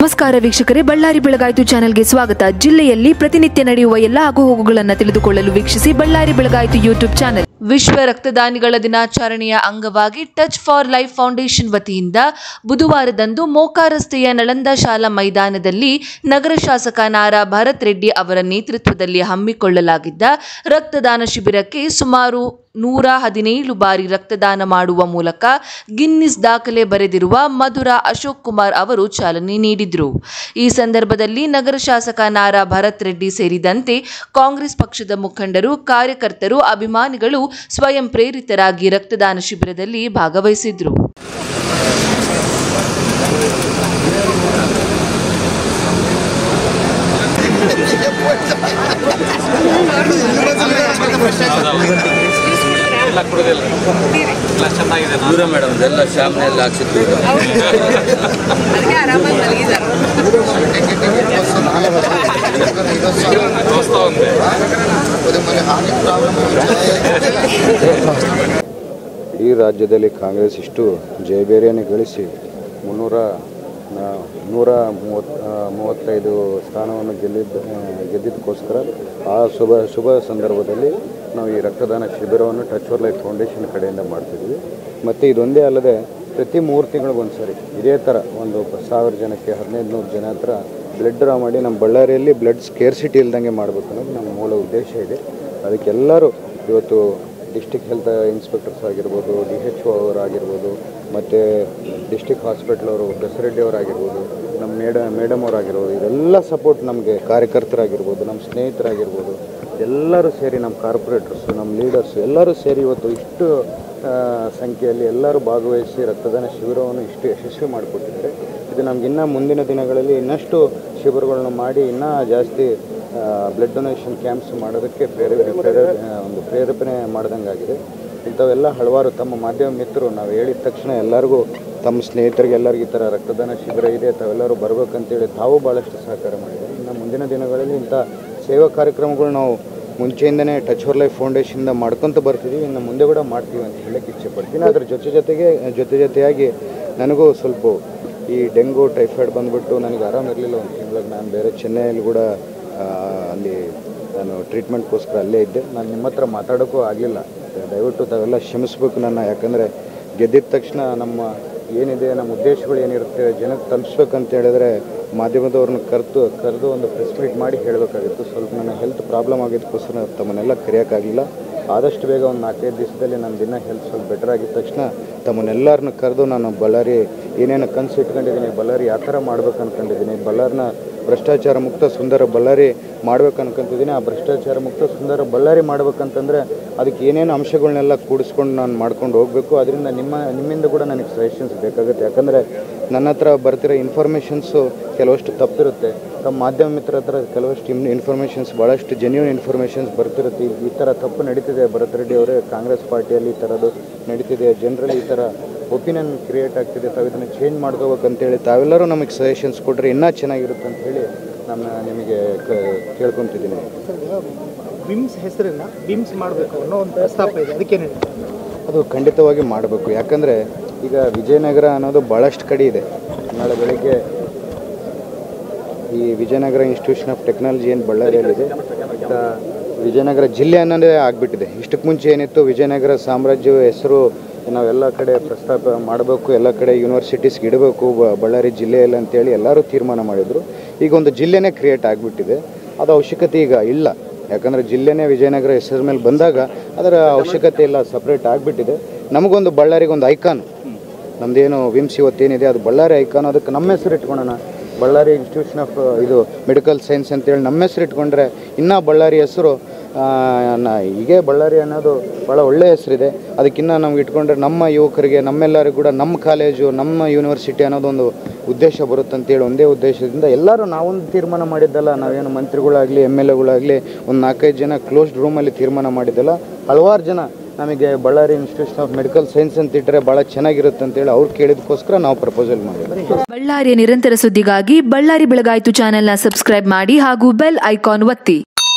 ನಮಸ್ಕಾರ ವೀಕ್ಷಕರೇ ಬಳ್ಳಾರಿ ಬೆಳಗಾಯಿತು ಚಾನೆಲ್ಗೆ ಸ್ವಾಗತ ಜಿಲ್ಲೆಯಲ್ಲಿ ಪ್ರತಿನಿತ್ಯ ನಡೆಯುವ ಎಲ್ಲ ಆಗುಹೋಗುಗಳನ್ನು ತಿಳಿದುಕೊಳ್ಳಲು ವೀಕ್ಷಿಸಿ ಬಳ್ಳಾರಿ ಬೆಳಗಾಯಿತು ಯೂಟ್ಯೂಬ್ ಚಾನೆಲ್ ವಿಶ್ವ ರಕ್ತದಾನಿಗಳ ದಿನಾಚರಣೆಯ ಅಂಗವಾಗಿ ಟಚ್ ಫಾರ್ ಲೈಫ್ ಫೌಂಡೇಶನ್ ವತಿಯಿಂದ ಬುಧವಾರದಂದು ಮೋಕಾ ರಸ್ತೆಯ ನಳಂದ ಶಾಲಾ ಮೈದಾನದಲ್ಲಿ ನಗರ ಶಾಸಕ ನಾರಾ ಭರತ್ ರೆಡ್ಡಿ ಅವರ ನೇತೃತ್ವದಲ್ಲಿ ಹಮ್ಮಿಕೊಳ್ಳಲಾಗಿದ್ದ ರಕ್ತದಾನ ಶಿಬಿರಕ್ಕೆ ಸುಮಾರು ನೂರ ಹದಿನೇಳು ಬಾರಿ ರಕ್ತದಾನ ಮಾಡುವ ಮೂಲಕ ಗಿನ್ನಿಸ್ ದಾಖಲೆ ಬರೆದಿರುವ ಮಧುರ ಅಶೋಕ್ ಕುಮಾರ್ ಅವರು ಚಾಲನೆ ನೀಡಿದರು ಈ ಸಂದರ್ಭದಲ್ಲಿ ನಗರ ಶಾಸಕ ನಾರಾ ಭರತ್ ರೆಡ್ಡಿ ಸೇರಿದಂತೆ ಕಾಂಗ್ರೆಸ್ ಪಕ್ಷದ ಮುಖಂಡರು ಕಾರ್ಯಕರ್ತರು ಅಭಿಮಾನಿಗಳು ಸ್ವಯಂ ಪ್ರೇರಿತರಾಗಿ ರಕ್ತದಾನ ಶಿಬಿರದಲ್ಲಿ ಭಾಗವಹಿಸಿದ್ರು ಎಲ್ಲ ಕೊಡೋದಿಲ್ಲ ಎಲ್ಲ ಚೆನ್ನಾಗಿದೆ ನಾನು ದೂರ ಮೇಡಮ್ ಇದೆಲ್ಲ ಶಾಮ್ನೆಲ್ಲ ಹಾಕ್ಸಿದ್ದು ಅದಕ್ಕೆ ಆರಾಮಾಗಿ ಮಲಗಿದ್ದಾರೆ ದೋಸ್ತ ಒಂದೇ ಇಡೀ ರಾಜ್ಯದಲ್ಲಿ ಕಾಂಗ್ರೆಸ್ ಇಷ್ಟು ಜಯಬೇರಿಯನ್ನು ಗಳಿಸಿ ಮುನ್ನೂರ ಆ, ನೂರ ಮೂವತ್ ಆ, ಮೂವತ್ತೈದು ಸ್ಥಾನವನ್ನು ಗೆಲ್ಲಿದ್ದ ಆ, ಗೆದ್ದಿದ್ದಕ್ಕೋಸ್ಕರ ಆ ಶುಭ ಶುಭ ಸಂದರ್ಭದಲ್ಲಿ ನಾವು ಈ ರಕ್ತದಾನ ಶಿಬಿರವನ್ನು ಟಚ್ ಫಾರ್ ಲೈಫ್ ಫೌಂಡೇಶನ್ ಕಡೆಯಿಂದ ಮಾಡ್ತಿದ್ವಿ ಮತ್ತು ಇದೊಂದೇ ಅಲ್ಲದೆ ಪ್ರತಿ ಮೂರು ತಿಂಗಳಿಗೊಂದು ಸರಿ ಇದೇ ಥರ ಒಂದು ಸಾವಿರ ಜನಕ್ಕೆ ಹದಿನೈದು ನೂರು ಜನ ಹತ್ರ ಬ್ಲಡ್ ಡ್ರಾ ಮಾಡಿ ನಮ್ಮ ಬಳ್ಳಾರಿಯಲ್ಲಿ ಬ್ಲಡ್ ಸ್ಕೇರ್ಸಿಟಿ ಇಲ್ದಂಗೆ ಮಾಡಬೇಕು ಅನ್ನೋದು ನಮ್ಮ ಮೂಲ ಉದ್ದೇಶ ಇದೆ ಅದಕ್ಕೆಲ್ಲರೂ ಇವತ್ತು ಡಿಸ್ಟಿಕ್ ಹೆಲ್ತ್ ಇನ್ಸ್ಪೆಕ್ಟರ್ಸ್ ಆಗಿರ್ಬೋದು ಡಿ ಎಚ್ ಒ ಅವರಾಗಿರ್ಬೋದು ಮತ್ತು ಡಿಸ್ಟಿಕ್ ಹಾಸ್ಪಿಟ್ಲ್ ಅವರು ಬಸರೆಡ್ಡಿ ಅವರಾಗಿರ್ಬೋದು ನಮ್ಮ ಮೇಡ ಮೇಡಮ್ ಅವರಾಗಿರ್ಬೋದು ಇದೆಲ್ಲ ಸಪೋರ್ಟ್ ನಮಗೆ ಕಾರ್ಯಕರ್ತರಾಗಿರ್ಬೋದು ನಮ್ಮ ಸ್ನೇಹಿತರಾಗಿರ್ಬೋದು ಎಲ್ಲರೂ ಸೇರಿ ನಮ್ಮ ಕಾರ್ಪೊರೇಟರ್ಸು ನಮ್ಮ ಲೀಡರ್ಸು ಎಲ್ಲರೂ ಸೇರಿ ಇವತ್ತು ಇಷ್ಟು ಆ, ಸಂಖ್ಯೆಯಲ್ಲಿ ಎಲ್ಲರೂ ಭಾಗವಹಿಸಿ ರಕ್ತದಾನ ಶಿಬಿರವನ್ನು ಇಷ್ಟು ಯಶಸ್ವಿ ಮಾಡಿಕೊಟ್ಟಿದ್ದಾರೆ ಇದು ನಮ್ಗೆ ಇನ್ನೂ ಮುಂದಿನ ದಿನಗಳಲ್ಲಿ ಇನ್ನಷ್ಟು ಶಿಬಿರಗಳನ್ನ ಮಾಡಿ ಇನ್ನೂ ಜಾಸ್ತಿ ಬ್ಲಡ್ ಡೊನೇಷನ್ ಕ್ಯಾಂಪ್ಸ್ ಮಾಡೋದಕ್ಕೆ ಪ್ರೇರ ಪ್ರೇರ ಆ, ಒಂದು ಪ್ರೇರೇಪಣೆ ಮಾಡ್ದಂಗಾಗಿದೆ ಇಂಥವೆಲ್ಲ ಹಲವಾರು ತಮ್ಮ ಮಾಧ್ಯಮ ಮಿತ್ರರು ನಾವು ಹೇಳಿದ ತಕ್ಷಣ ಎಲ್ಲರಿಗೂ ತಮ್ಮ ಸ್ನೇಹಿತರಿಗೆ ಎಲ್ಲರಿಗೂ ಈ ಥರ ರಕ್ತದಾನ ಶಿಬಿರ ಇದೆ ತಾವೆಲ್ಲರೂ ಬರ್ಬೇಕಂತೇಳಿ ತಾವು ಭಾಳಷ್ಟು ಸಹಕಾರ ಮಾಡಿದ್ದಾರೆ ಇನ್ನು ಮುಂದಿನ ದಿನಗಳಲ್ಲಿ ಇಂಥ ಸೇವಾ ಕಾರ್ಯಕ್ರಮಗಳು ನಾವು ಮುಂಚೆಯಿಂದನೇ ಟಚ್ ಫಾರ್ ಲೈಫ್ ಫೌಂಡೇಶನ್ದ ಮಾಡ್ಕೊತ ಬರ್ತಿದ್ದೀವಿ ಇನ್ನು ಮುಂದೆ ಕೂಡ ಮಾಡ್ತೀವಿ ಅಂತ ಹೇಳಕ್ಕೆ ಇಚ್ಛೆ ಪಡ್ತೀನಿ ಅದ್ರ ಜೊತೆ ಜೊತೆಗೆ ಜೊತೆ ಜೊತೆಯಾಗಿ ನನಗೂ ಸ್ವಲ್ಪ ಈ ಡೆಂಗು ಟೈಫಾಯ್ಡ್ ಬಂದ್ಬಿಟ್ಟು ನನಗೆ ಆರಾಮಿರಲಿಲ್ಲ ಒಂದು ತಿಂಗಳಿಗೆ ನಾನು ಬೇರೆ ಚೆನ್ನೈಯಲ್ಲಿ ಕೂಡ ಆ, ಅಲ್ಲಿ ನಾನು ಟ್ರೀಟ್ಮೆಂಟ್ಗೋಸ್ಕರ ಅಲ್ಲೇ ಇದ್ದೆ ನಾನು ನಿಮ್ಮ ಹತ್ರ ಮಾತಾಡೋಕ್ಕೂ ಆಗಲಿಲ್ಲ ದಯವಿಟ್ಟು ತಾವೆಲ್ಲ ಕ್ಷಮಿಸ್ಬೇಕು ನನ್ನ ಯಾಕಂದರೆ ಗೆದ್ದಿದ ತಕ್ಷಣ ನಮ್ಮ ಏನಿದೆ ನಮ್ಮ ಉದ್ದೇಶಗಳು ಏನಿರುತ್ತೆ ಜನಕ್ಕೆ ತಲುಪಿಸ್ಬೇಕಂತ ಹೇಳಿದ್ರೆ ಮಾಧ್ಯಮದವ್ರನ್ನ ಕರೆದು ಕರೆದು ಒಂದು ಪ್ರೆಸ್ ಮೀಟ್ ಮಾಡಿ ಹೇಳಬೇಕಾಗಿತ್ತು ಸ್ವಲ್ಪ ನನ್ನ ಹೆಲ್ತ್ ಪ್ರಾಬ್ಲಮ್ ಆಗಿದ್ದಕ್ಕೋಸ್ಕರ ತಮ್ಮನ್ನೆಲ್ಲ ಕರೆಯೋಕ್ಕಾಗಲಿಲ್ಲ ಆದಷ್ಟು ಬೇಗ ಒಂದು ನಾಲ್ಕೈದು ದಿವಸದಲ್ಲಿ ನನ್ನ ದಿನ ಹೆಲ್ತ್ ಸ್ವಲ್ಪ ಬೆಟರ್ ಆಗಿದ ತಕ್ಷಣ ತಮ್ಮನ್ನೆಲ್ಲರನ್ನ ಕರೆದು ನಾನು ಬಳ್ಳಾರಿ ಏನೇನು ಕನಸು ಇಟ್ಕೊಂಡಿದ್ದೀನಿ ಬಳ್ಳಾರಿ ಯಾವ ಥರ ಮಾಡ್ಬೇಕು ಅನ್ಕೊಂಡಿದ್ದೀನಿ ಬಳ್ಳಾರಿನ ಭ್ರಷ್ಟಾಚಾರ ಮುಕ್ತ ಸುಂದರ ಬಳ್ಳಾರಿ ಮಾಡ್ಬೇಕು ಅನ್ಕೊಂತಿದ್ದೀನಿ ಆ ಭ್ರಷ್ಟಾಚಾರ ಮುಕ್ತ ಸುಂದರ ಬಳ್ಳಾರಿ ಮಾಡ್ಬೇಕಂತಂದರೆ ಅದಕ್ಕೆ ಏನೇನು ಅಂಶಗಳನ್ನೆಲ್ಲ ಕೂಡಿಸ್ಕೊಂಡು ನಾನು ಮಾಡ್ಕೊಂಡು ಹೋಗಬೇಕು ಅದರಿಂದ ನಿಮ್ಮ ನಿಮ್ಮಿಂದ ಕೂಡ ನನಗೆ ಸಜೆಷನ್ಸ್ ಬೇಕಾಗುತ್ತೆ ಯಾಕಂದರೆ ನನ್ನ ಹತ್ರ ಬರ್ತಿರೋ ಇನ್ಫಾರ್ಮೇಷನ್ಸು ಕೆಲವಷ್ಟು ತಪ್ಪಿರುತ್ತೆ ತಮ್ಮ ಮಾಧ್ಯಮ ಮಿತ್ರ ಹತ್ರ ಕೆಲವಷ್ಟು ಇನ್ ಇನ್ಫಾರ್ಮೇಷನ್ಸ್ ಭಾಳಷ್ಟು ಜೆನ್ಯೂನ್ ಇನ್ಫಾರ್ಮೇಷನ್ಸ್ ಬರ್ತಿರುತ್ತೆ ಈ- ಈ ಥರ ತಪ್ಪು ನಡೀತಿದೆ ಭರತ್ ರೆಡ್ಡಿ ಅವರೇ ಕಾಂಗ್ರೆಸ್ ಪಾರ್ಟಿಯಲ್ಲಿ ಈ ಥರದ್ದು ನಡೀತಿದೆ ಜನರಲ್ಲಿ ಈ ಥರ ಒಪಿನಿಯನ್ ಕ್ರಿಯೇಟ್ ಆಗ್ತಿದೆ ತಾವು ಇದನ್ನು ಚೇಂಜ್ ಮಾಡ್ಕೋಬೇಕಂತೇಳಿ ತಾವೆಲ್ಲರೂ ನಮಗೆ ಸಜೆಷನ್ಸ್ ಕೊಟ್ಟರೆ ಇನ್ನೂ ಚೆನ್ನಾಗಿರುತ್ತೆ ಅಂತ ಹೇಳಿ ನಾನು ನಿಮಗೆ ಕ ಕೇಳ್ಕೊತಿದ್ದೀನಿ ವಿಮ್ಸ್ ಹೆಸರನ್ನ ವಿಮ್ಸ್ ಮಾಡಬೇಕು ಅನ್ನೋ ಒಂದು ಪ್ರಸ್ತಾಪ ಇದೆ ಅದಕ್ಕೇನು ಹೇಳಿ ಅದು ಖಂಡಿತವಾಗಿ ಮಾಡಬೇಕು ಯಾಕಂದರೆ ಈಗ ವಿಜಯನಗರ ಅನ್ನೋದು ಭಾಳಷ್ಟು ಕಡೆ ಇದೆ ನಾಳೆ ಬೆಳಗ್ಗೆ ಈ ವಿಜಯನಗರ ಇನ್ಸ್ಟಿಟ್ಯೂಷನ್ ಆಫ್ ಟೆಕ್ನಾಲಜಿ ಏನು ಬಳ್ಳಾರಿಯಲ್ಲಿದೆ ಈಗ ವಿಜಯನಗರ ಜಿಲ್ಲೆ ಅನ್ನೋದೇ ಆಗಿಬಿಟ್ಟಿದೆ ಇಷ್ಟಕ್ಕೆ ಮುಂಚೆ ಏನಿತ್ತು ವಿಜಯನಗರ ಸಾಮ್ರಾಜ್ಯ ಹೆಸರು ನಾವೆಲ್ಲ ಕಡೆ ಪ್ರಸ್ತಾಪ ಮಾಡಬೇಕು ಎಲ್ಲ ಕಡೆ ಯೂನಿವರ್ಸಿಟೀಸ್ಗೆ ಇಡಬೇಕು ಬ- ಬಳ್ಳಾರಿ ಜಿಲ್ಲೆಯಲ್ಲಿ ಅಂತೇಳಿ ಎಲ್ಲರೂ ತೀರ್ಮಾನ ಮಾಡಿದರು ಈಗ ಒಂದು ಜಿಲ್ಲೆನೇ ಕ್ರಿಯೇಟ್ ಆಗಿಬಿಟ್ಟಿದೆ ಅದು ಅವಶ್ಯಕತೆ ಈಗ ಇಲ್ಲ ಯಾಕಂದರೆ ಜಿಲ್ಲೆನೇ ವಿಜಯನಗರ ಹೆಸರ ಮೇಲೆ ಬಂದಾಗ ಅದರ ಅವಶ್ಯಕತೆ ಇಲ್ಲ ಸಪ್ರೇಟ್ ಆಗಿಬಿಟ್ಟಿದೆ ನಮಗೊಂದು ಬಳ್ಳಾರಿಗೊಂದು ಐಕಾನ್ ನಮ್ಮದೇನು ವಿಮ್ಸ್ ಇವತ್ತೇನಿದೆ ಅದು ಬಳ್ಳಾರಿ ಐಕಾನ್ ಅದಕ್ಕೆ ನಮ್ಮ ಹೆಸರು ಇಟ್ಕೊಳ್ಳೋಣ ಬಳ್ಳಾರಿ ಇನ್ಸ್ಟಿಟ್ಯೂಷನ್ ಆಫ್ ಇದು ಮೆಡಿಕಲ್ ಸೈನ್ಸ್ ಅಂತೇಳಿ ನಮ್ಮ ಹೆಸರು ಇಟ್ಕೊಂಡ್ರೆ ಇನ್ನೂ ಬಳ್ಳಾರಿ ಹೆಸರು ಆ, ನ- ಹೀಗೆ ಬಳ್ಳಾರಿ ಅನ್ನೋದು ಭಾಳ ಒಳ್ಳೆಯ ಹೆಸರಿದೆ ಅದಕ್ಕಿನ್ನ ನಮ್ಗೆ ಇಟ್ಕೊಂಡ್ರೆ ನಮ್ಮ ಯುವಕರಿಗೆ ನಮ್ಮೆಲ್ಲರಿಗೂ ಕೂಡ ನಮ್ಮ ಕಾಲೇಜು ನಮ್ಮ ಯೂನಿವರ್ಸಿಟಿ ಅನ್ನೋದೊಂದು ಉದ್ದೇಶ ಬರುತ್ತಂತೇಳಿ ಒಂದೇ ಉದ್ದೇಶದಿಂದ ಎಲ್ಲರೂ ನಾವೊಂದು ತೀರ್ಮಾನ ಮಾಡಿದ್ದಲ್ಲ ನಾವೇನು ಮಂತ್ರಿಗಳಾಗಲಿ ಎಮ್ ಎಲ್ ಎಗಳಾಗಲಿ ಒಂದು ನಾಲ್ಕೈದು ಜನ ಕ್ಲೋಸ್ಡ್ ರೂಮಲ್ಲಿ ತೀರ್ಮಾನ ಮಾಡಿದ್ದಲ್ಲ ಹಲವಾರು ಜನ ನಮಗೆ Ballari institution of medical science ಅಂತ ಇಟ್ಟರೆ ಭಾಳ ಚೆನ್ನಾಗಿರುತ್ತೆ ಅಂತೇಳಿ ಅವ್ರು ಕೇಳಿದಕ್ಕೋಸ್ಕರ ನಾವು ಪ್ರಪೋಸಲ್ ಮಾಡಿದ್ವಿ ಬಳ್ಳಾರಿಯ ನಿರಂತರ ಸುದ್ದಿಗಾಗಿ ಬಳ್ಳಾರಿ ಬೆಳಗಾಯಿತು ಚಾನೆಲ್ನ ಸಬ್ಸ್ಕ್ರೈಬ್ ಮಾಡಿ ಹಾಗೂ ಬೆಲ್ ಐಕಾನ್ ಒತ್ತಿ